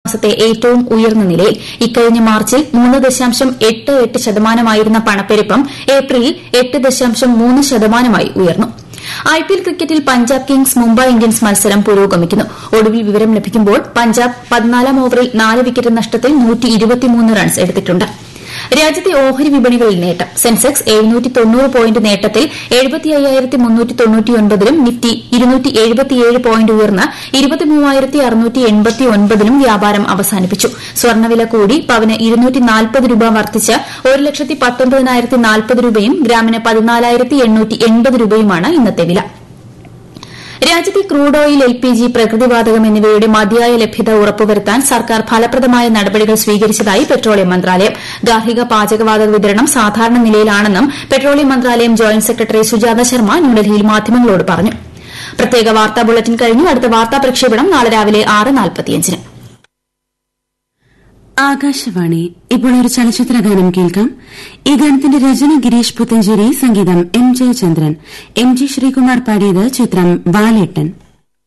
മാസത്തെ ഏറ്റവും ഉയർന്ന നിലയിൽ ഇക്കഴിഞ്ഞ മാർച്ചിൽ മൂന്ന് ദശാംശം എട്ട് എട്ട് ശതമാനമായിരുന്ന പണപ്പെരുപ്പം ഏപ്രിലിൽ എട്ട് ദശാംശം മൂന്ന് ശതമാനമായി ഉയർന്നു ഐപിഎൽ ക്രിക്കറ്റിൽ പഞ്ചാബ് കിങ്സ് മുംബൈ ഇന്ത്യൻസ് മത്സരം പുരോഗമിക്കുന്നു ഒടുവിൽ വിവരം ലഭിക്കുമ്പോൾ പഞ്ചാബ് പതിനാലാം ഓവറിൽ നാല് വിക്കറ്റ് നഷ്ടത്തിൽ റൺസ് എടുത്തിട്ടുണ്ട് രാജ്യത്തെ ഓഹരി വിപണികളിൽ നേട്ടം സെൻസെക്സ് എഴുന്നൂറ്റി തൊണ്ണൂറ് പോയിന്റ് നേട്ടത്തിൽ എഴുപത്തി അയ്യായിരത്തി മുന്നൂറ്റി തൊണ്ണൂറ്റിയൊൻപതിലും നിഫ്റ്റി ഇരുന്നൂറ്റി എഴുപത്തിയേഴ് പോയിന്റ് ഉയർന്ന് ഇരുപത്തി മൂവായിരത്തി അറുന്നൂറ്റി എൺപത്തി ഒൻപതിലും വ്യാപാരം അവസാനിപ്പിച്ചു സ്വർണ്ണവില കൂടി പവന് ഇരുന്നൂറ്റി നാൽപ്പത് രൂപ വർദ്ധിച്ച് ഒരു ലക്ഷത്തി പത്തൊൻപതിനായിരത്തി നാൽപ്പത് രൂപയും ഗ്രാമിന് പതിനാലായിരത്തി എണ്ണൂറ്റി എൺപത് രൂപയുമാണ് ഇന്നത്തെ വില രാജ്യത്തെ crude oil L P G പ്രകൃതിവാതകം എന്നിവയുടെ മതിയായ ലഭ്യത ഉറപ്പുവരുത്താൻ സർക്കാർ ഫലപ്രദമായ നടപടികൾ സ്വീകരിച്ചതായി പെട്രോളിയം മന്ത്രാലയം ഗാർഹിക പാചകവാതക വിതരണം സാധാരണ നിലയിലാണെന്നും പെട്രോളിയം മന്ത്രാലയം ജോയിന്റ് സെക്രട്ടറി സുജാത ശർമ്മ ന്യൂഡൽഹിയിൽ മാധ്യമങ്ങളോട് പറഞ്ഞു പ്രത്യേക വാർത്താ ബുള്ളറ്റിൻ കഴിഞ്ഞു അടുത്ത വാർത്താ പ്രക്ഷേപണം നാളെ രാവിലെ ആറ് നാൽപ്പത്തിയഞ്ചിന് ആകാശവാണി ഇപ്പോൾ ഒരു ചലച്ചിത്ര ഗാനം കേൾക്കാം ഈ ഗാനത്തിന്റെ രചന ഗിരീഷ് പുത്തഞ്ചേരി സംഗീതം M Jayachandran M G Sreekumar പാടിയത് ചിത്രം വാലേട്ടൻ